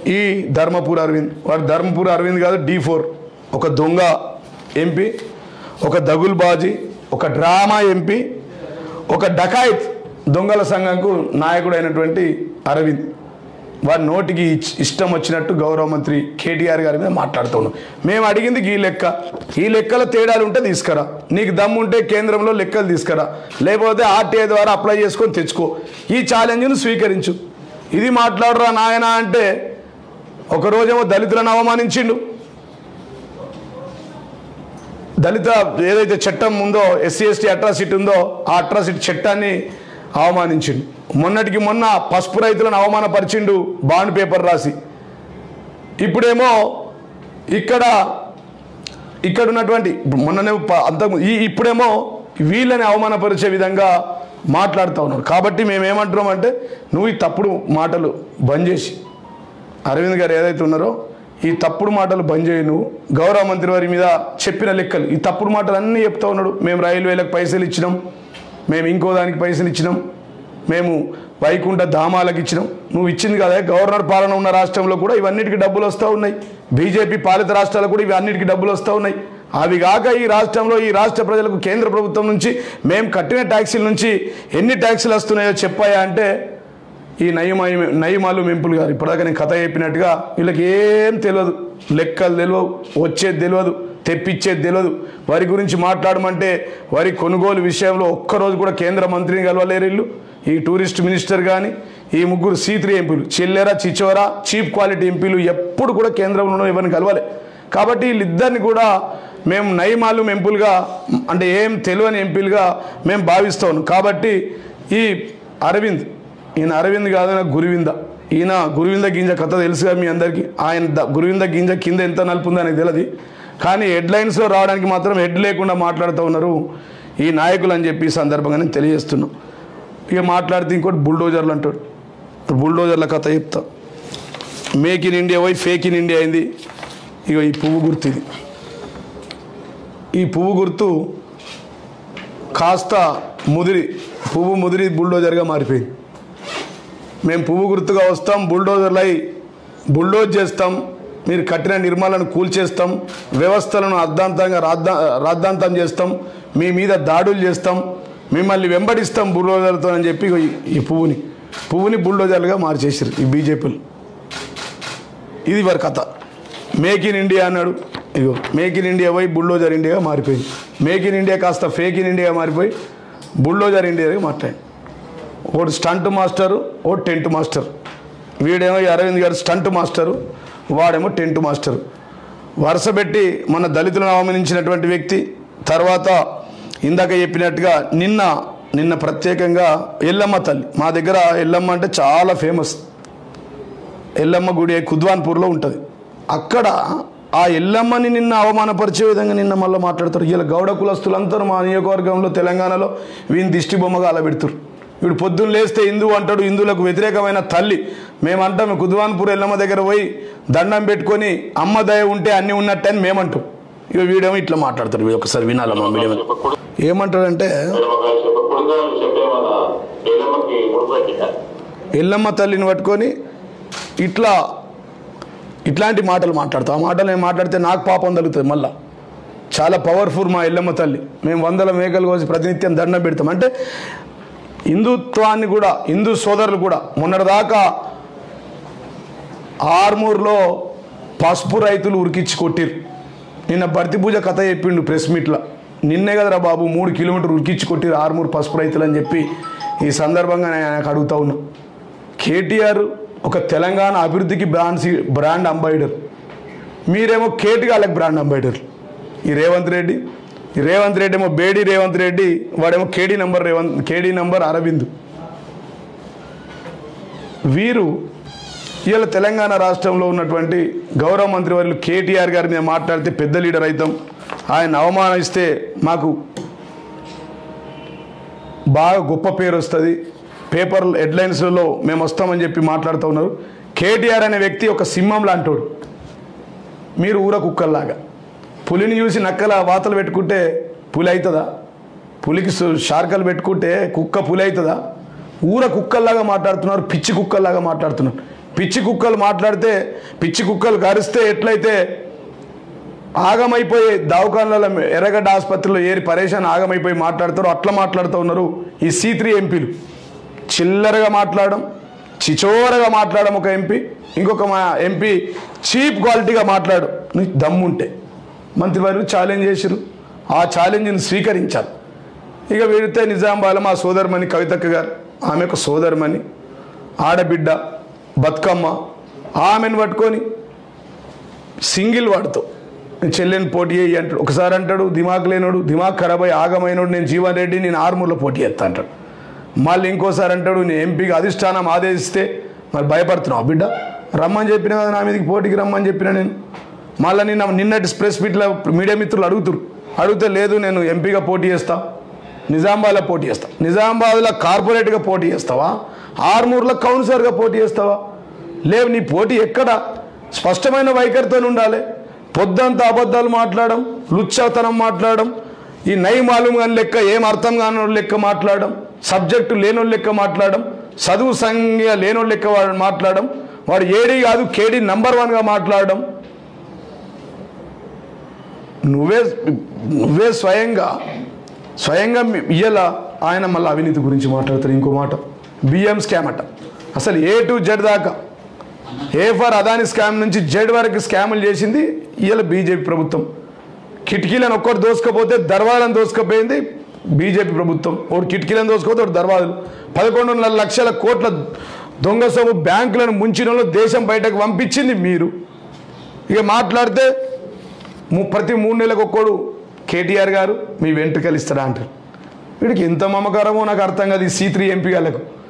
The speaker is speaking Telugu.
ఈ ధర్మపూర్ అరవింద్ వాడు ధర్మపూర్ అరవింద్ కాదు డి ఫోర్ ఒక దొంగ ఎంపీ ఒక దగుల్బాజీ ఒక డ్రామా ఎంపీ ఒక డకాయిత్ దొంగల సంఘంకు నాయకుడు అయినటువంటి అరవింద్ వారి నోటికి ఇచ్- ఇష్టం వచ్చినట్టు గౌరవ మంత్రి కేటీఆర్ గారి మీద మాట్లాడుతున్నాం మేము అడిగింది ఈ లెక్క ఈ లెక్కల తేడాలు ఉంటే తీసుకురా నీకు దమ్ము ఉంటే కేంద్రంలో లెక్కలు తీసుకురా లేకపోతే ఆర్టీఐ ద్వారా అప్లై చేసుకొని తెచ్చుకో ఈ ఛాలెంజ్ను స్వీకరించు ఇది మాట్లాడరా నాయన అంటే ఒక రోజేమో దళితులను అవమానించిండు దళిత ఏదైతే చట్టం ఉందో ఎస్సీ ఎస్టీ అట్రాసిటీ ఉందో ఆ అట్రాసిటీ చట్టాన్ని అవమానించిండు మొన్నటికి మొన్న పసుపు రైతులను అవమానపరిచిండు బాండ్ పేపర్ రాసి ఇప్పుడేమో ఇక్కడ ఇక్కడ ఉన్నటువంటి మొన్ననే ప- అంతకు ఈ ఇప్పుడేమో వీళ్ళని అవమానపరిచే విధంగా మాట్లాడుతూ ఉన్నారు కాబట్టి మేము ఏమంటున్నాం అంటే నువ్వు ఈ తప్పుడు మాటలు బంద్ చేసి అరవింద్ గారు ఏదైతే ఉన్నారో ఈ తప్పుడు మాటలు బంద్ చేయి నువ్వు గౌరవ మంత్రి వారి మీద చెప్పిన లెక్కలు ఈ తప్పుడు మాటలు అన్నీ చెప్తా ఉన్నాడు మేము రైల్వేలకు పైసలు ఇచ్చినాం మేము ఇంకో దానికి పైసలు ఇచ్చినాం మేము వైకుంఠ ధామాలకు ఇచ్చినాం నువ్వు ఇచ్చింది కదా గవర్నర్ పాలన ఉన్న రాష్ట్రంలో కూడా ఇవన్నిటికీ డబ్బులు వస్తూ ఉన్నాయి బీజేపీ పాలిత రాష్ట్రాలకు కూడా ఇవి అన్నిటికీ డబ్బులు వస్తూ ఉన్నాయి అవి కాక ఈ రాష్ట్రంలో ఈ రాష్ట్ర ప్రజలకు కేంద్ర ప్రభుత్వం నుంచి మేము కట్టిన ట్యాక్సీల నుంచి ఎన్ని ట్యాక్సీలు వస్తున్నాయో చెప్పాయా అంటే ఈ నయమాయి నయమాలు మెంపులు గారు ఇప్పటిదాకా నేను కథ చెప్పినట్టుగా వీళ్ళకి ఏం తెలియదు లెక్కలు తెలియవు వచ్చేది తెలియదు తెప్పించేది తెలియదు వారి గురించి మాట్లాడమంటే వారి కొనుగోలు విషయంలో ఒక్కరోజు కూడా కేంద్ర మంత్రిని కలవలేరు వీళ్ళు ఈ టూరిస్ట్ మినిస్టర్ కానీ ఈ ముగ్గురు సీ త్రీ ఎంపీలు చిల్లెర చిచోరా చీప్ క్వాలిటీ ఎంపీలు ఎప్పుడు కూడా కేంద్రంలో ఎవరిని కలవాలి కాబట్టి వీళ్ళిద్దరిని కూడా మేము నయమాలు మెంపులుగా అంటే ఏం తెలియని ఎంపీలుగా మేము భావిస్తాం కాబట్టి ఈ అరవింద్ ఈయన అరవింద్ కాదు ఆయన గురువింద ఈయన గురువింద గింజ కథ తెలుసుగా మీ అందరికీ ఆయన ద- గురువింద గింజ కింద ఎంత నలుపుందో ఆయనకు తెలియదు కానీ హెడ్లైన్స్లో రావడానికి మాత్రం హెడ్ లేకుండా మాట్లాడుతూ ఉన్నారు ఈ నాయకులు అని చెప్పి ఈ సందర్భంగా నేను తెలియజేస్తున్నాం ఇక మాట్లాడితే ఇంకోటి బుల్డోజర్లు అంటాడు బుల్డోజర్ల కథ చెప్తా మేక్ ఇన్ ఇండియా పోయి ఫేక్ ఇన్ ఇండియా అయింది ఇక ఈ పువ్వు గుర్తు ఇది ఈ పువ్వు గుర్తు కాస్త ముదిరి పువ్వు ముదిరి బుల్డోజర్గా మారిపోయింది మేము పువ్వు గుర్తుగా వస్తాం బుల్డోజర్లై బుల్డోజ్ చేస్తాం మీరు కట్టిన నిర్మాలను కూల్చేస్తాం వ్యవస్థలను అర్ధాంతంగా రాద్దా రాద్ధాంతం చేస్తాం మీ మీద దాడులు చేస్తాం మిమ్మల్ని వెంబడిస్తాం బుల్డోజర్తో అని చెప్పి ఇగో ఈ- ఈ పువ్వుని పువ్వుని బుల్డోజర్లుగా మార్చేసారు ఈ బీజేపీలు ఇది వారి కథ మేక్ ఇన్ ఇండియా అన్నాడు ఇగో మేక్ ఇన్ ఇండియా పోయి బుల్డోజర్ ఇండియాగా మారిపోయింది మేక్ ఇన్ ఇండియా కాస్త ఫేక్ ఇన్ ఇండియా మారిపోయి బుల్డోజర్ ఇండియాగా మాట్లాడి ఒకటి స్టంట్ మాస్టరు ఓ టెంట్ మాస్టర్ వీడేమో ఈ అరవింద్ గారు స్టంట్ మాస్టరు వాడేమో టెంట్ మాస్టరు వరుస పెట్టి మన దళితులను అవమానించినటువంటి వ్యక్తి తర్వాత ఇందాక చెప్పినట్టుగా నిన్న నిన్న ప్రత్యేకంగా ఎల్లమ్మ తల్లి మా దగ్గర ఎల్లమ్మ అంటే చాలా ఫేమస్ ఎల్లమ్మ గుడి కుద్వాన్పూర్లో ఉంటుంది అక్కడ ఆ ఎల్లమ్మని నిన్న అవమానపరిచే విధంగా నిన్న మళ్ళీ మాట్లాడతారు ఇలా గౌడ కులస్తులందరూ మా నియోజకవర్గంలో తెలంగాణలో వీని దిష్టి బొమ్మగా అలా పెడుతారు వీడు పొద్దున్న లేస్తే హిందూ అంటాడు హిందువులకు వ్యతిరేకమైన తల్లి మేము అంటాం కుద్వాన్పూర్ ఎల్లమ్మ దగ్గర పోయి దండం పెట్టుకొని అమ్మ దయ ఉంటే అన్నీ ఉన్నట్టే అని మేమంటాం ఇక వీడేమో ఇట్లా మాట్లాడతాడు వీడు ఒకసారి వినాలమ్మా వీడేమో ఏమంటాడంటే కుటుంబాలు చెప్పేమన్నా ఏలమ్మకి ముడిపెట్టిందా ఎల్లమ్మ తల్లిని పట్టుకొని ఇట్లా ఇట్లాంటి మాటలు మాట్లాడతాం ఆ మాటలు నేను మాట్లాడితే నాకు పాపం తగులుతుంది మళ్ళా చాలా పవర్ఫుల్ మా ఎల్లమ్మ తల్లి మేము వందల మేకలు కోసి ప్రతినిత్యం దండం పెడతాం అంటే హిందుత్వాన్ని కూడా హిందూ సోదరులు కూడా మొన్నటిదాకా ఆర్మూర్లో పసుపు రైతులు ఉరికిచ్చి కొట్టిరు నిన్న భర్తీ పూజ కథ చెప్పిండు ప్రెస్ మీట్లో నిన్నే కదరా బాబు మూడు కిలోమీటర్లు ఉరికిచ్చి కొట్టిరు ఆర్మూర్ పసుపు రైతులు అని చెప్పి ఈ సందర్భంగా నేను ఆయనకు అడుగుతా ఉన్నా కేటీఆర్ ఒక తెలంగాణ అభివృద్ధికి బ్రాండ్ సి- బ్రాండ్ అంబాయిడర్ మీరేమో కేటీ వాళ్ళకి బ్రాండ్ అంబాయిడర్ ఈ రేవంత్ రెడ్డి ఈ రేవంత్ రెడ్డి ఏమో బేడి రేవంత్ రెడ్డి వాడేమో కేడీ నంబర్ రేవంత్ కేడీ నంబర్ అరవింద్ వీరు ఇవాళ తెలంగాణ రాష్ట్రంలో ఉన్నటువంటి గౌరవ మంత్రి వర్యులు కేటీఆర్ గారి మీద మాట్లాడితే పెద్ద లీడర్ అవుతాం ఆయన అవమానిస్తే మాకు బాగా గొప్ప పేరు వస్తుంది పేపర్ హెడ్లైన్స్లలో మేము వస్తామని చెప్పి మాట్లాడుతూ ఉన్నారు కేటీఆర్ అనే వ్యక్తి ఒక సింహం లాంటోడు మీరు ఊర కుక్కల్లాగా పులిని చూసి నక్కల వాతలు పెట్టుకుంటే పులి అవుతుందా పులికి సు- షార్కలు పెట్టుకుంటే కుక్క పులి అవుతుందా ఊర కుక్కల్లాగా మాట్లాడుతున్నారు పిచ్చి కుక్కల్లాగా మాట్లాడుతున్నారు పిచ్చి కుక్కలు మాట్లాడితే పిచ్చి కుక్కలు గరిస్తే ఎట్లయితే ఆగమైపోయి దవాఖానాల ఎర్రగడ్డ ఆసుపత్రిలో ఏరి పరేషాన్ ఆగమైపోయి మాట్లాడతారో అట్లా మాట్లాడుతూ ఉన్నారు ఈ సీ త్రీ ఎంపీలు చిల్లరగా మాట్లాడడం చిచోరగా మాట్లాడడం ఒక ఎంపీ ఇంకొక మా ఎంపీ చీప్ క్వాలిటీగా మాట్లాడు నీకు దమ్ముంటే మంత్రివారు ఛాలెంజ్ చేసిరు ఆ ఛాలెంజ్ని స్వీకరించాలి ఇక వెళితే నిజామాబాద్ మా సోదరమణి కవితక్క గారు ఆమె ఒక సోదరమణి ఆడబిడ్డ బతుకమ్మ ఆమెను పట్టుకొని సింగిల్ వాడుతో నేను చెల్లెని పోటీ చేయి అంటాడు ఒకసారి అంటాడు దిమాగ్ లేనోడు దిమాగ్ ఖరాబ్ అయ్యి ఆగమైనోడు నేను జీవన్ రెడ్డి నేను ఆర్మూర్లో పోటీ చేస్తా అంటాడు మళ్ళీ ఇంకోసారి అంటాడు నేను ఎంపీకి అధిష్టానం ఆదేశిస్తే మరి భయపడుతున్నావు బిడ్డ రమ్మని చెప్పిన కదా నా మీదకి పోటీకి రమ్మని చెప్పిన నేను మళ్ళీ నిన్న నిన్నటి ప్రెస్ మీట్లో మీడియా మిత్రులు అడుగుతురు అడిగితే లేదు నేను ఎంపీగా పోటీ చేస్తా నిజామాబాద్లో పోటీ చేస్తా నిజామాబాద్లో కార్పొరేట్గా పోటీ చేస్తావా ఆర్మూర్లో కౌన్సిలర్గా పోటీ చేస్తావా లేవు నీ పోటీ ఎక్కడ స్పష్టమైన వైఖరితో ఉండాలి పొద్దంతా అబద్ధాలు మాట్లాడడం లుచ్చాతనం మాట్లాడడం ఈ నై మాలూమ్ కాని లెక్క ఏం అర్థం కాని వాళ్ళ లెక్క మాట్లాడడం సబ్జెక్టు లేనోళ్ళ లెక్క మాట్లాడడం చదువు సంఖ్య లేనోళ్ళ లెక్క వాడు మాట్లాడడం వాడు ఏడీ కాదు కేడీ నంబర్ వన్గా మాట్లాడడం నువ్వే నువ్వే స్వయంగా స్వయంగా ఇయ్యాల ఆయన మళ్ళీ అవినీతి గురించి మాట్లాడతారు ఇంకో మాట బియ్యం స్కామ్ అట అసలు ఏ టు జెడ్ దాకా ఏ ఫర్ అదాని స్కామ్ నుంచి జెడ్ వరకు స్కాములు చేసింది ఇవాళ బీజేపీ ప్రభుత్వం కిటికీలను ఒక్కటి దోసుకపోతే దర్వాలను దోసుకపోయింది బీజేపీ ప్రభుత్వం ఒకటి కిటికీలను దోసుకపోతే ఒకటి దర్వాజలు పదకొండున్నర లక్షల కోట్ల దొంగ సొమ్ము బ్యాంకులను ముంచిన వాళ్ళు దేశం బయటకు పంపించింది మీరు ఇక మాట్లాడితే ము- ప్రతి మూడు నెలలకు ఒక్కడు కేటీఆర్ గారు మీ వెంట్రుకలు ఇస్తాడా అంటారు వీడికి ఎంత మమకారమో నాకు అర్థం కాదు ఈ సీ త్రీ ఎంపీ గాలకు